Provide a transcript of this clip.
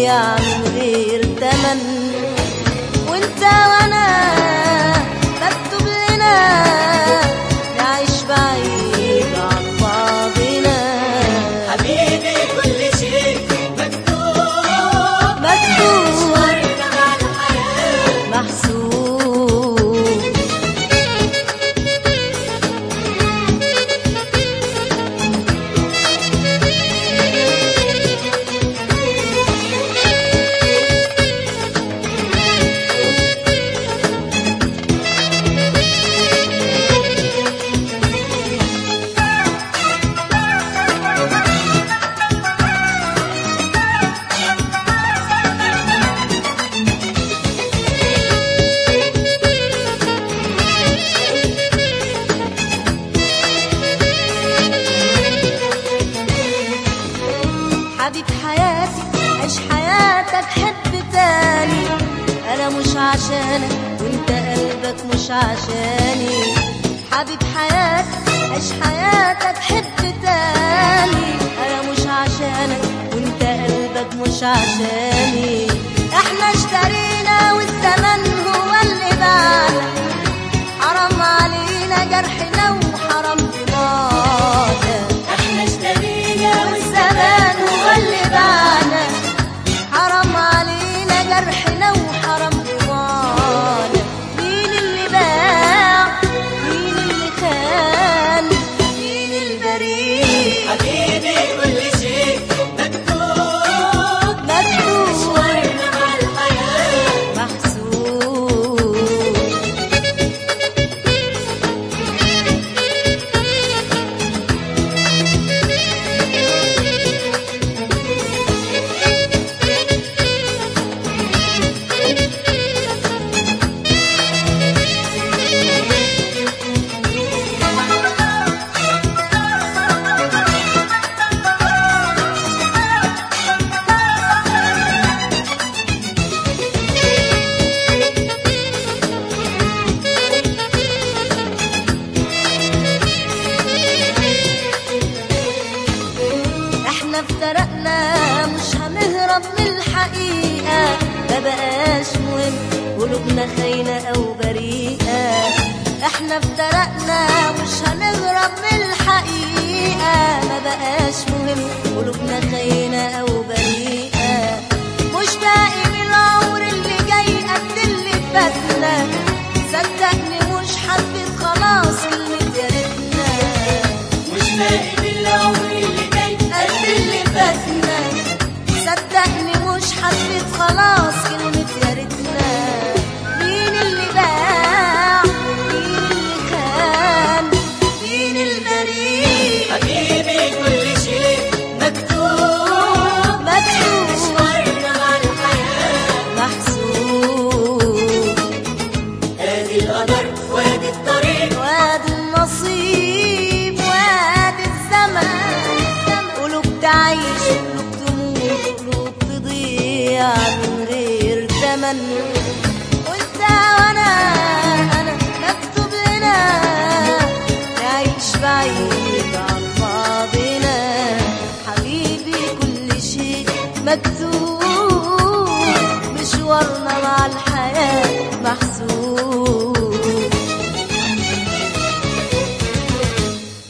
تضيع من غير تمن وانت وانا مكتوب لنا نعيش بعيد عن بعضنا حبيبي كل شيء مكتوب مكتوب مشوارنا مع الحياة محسوب حبيب حياتي عيش حياتك حب تاني انا مش عشانك وانت قلبك مش عشاني حبيب حياتي عيش حياتك حب تاني انا مش عشانك وانت قلبك مش عشاني احنا اشترينا والزمن هو اللي باعنا حرام علينا جرحنا وحرام دماغنا احنا اشترينا والزمان هو اللي باعنا حرام علينا جرحنا وحرام رضانا مين اللي باع مين اللي خان مين البريء حبيبي كل شيء مكتوب مكتوب مشوارنا مع الحياة محسوب احنا افترقنا مش هنهرب من الحقيقة ما بقاش مهم قلوبنا خاينة او بريئة احنا افترقنا مش هنهرب من الحقيقة ما بقاش مهم قلوبنا خاينة او بريئة مش باقي من العمر اللي جاي قد اللي فاتنا صدقني مش حبيت خلاص كلمة يا ريتنا مش باقي من العمر اللي جاي قد اللي فاتنا صدقني مش حبيت خلاص كلمة يا ريتنا مين اللي باع مين اللي خان مين البريء حبيبي كل شيء مكتوب مكتوب مشوارنا مع الحياة محسوب ادي القدر وادي الطريق وادي النصيب وادي الزمن قلوب تعيش قلوب تموت قلوب تضيع من غير تمن وانت وانا انا مكتوب لنا نعيش بعيد عن بعضنا حبيبي كل شيء مكتوب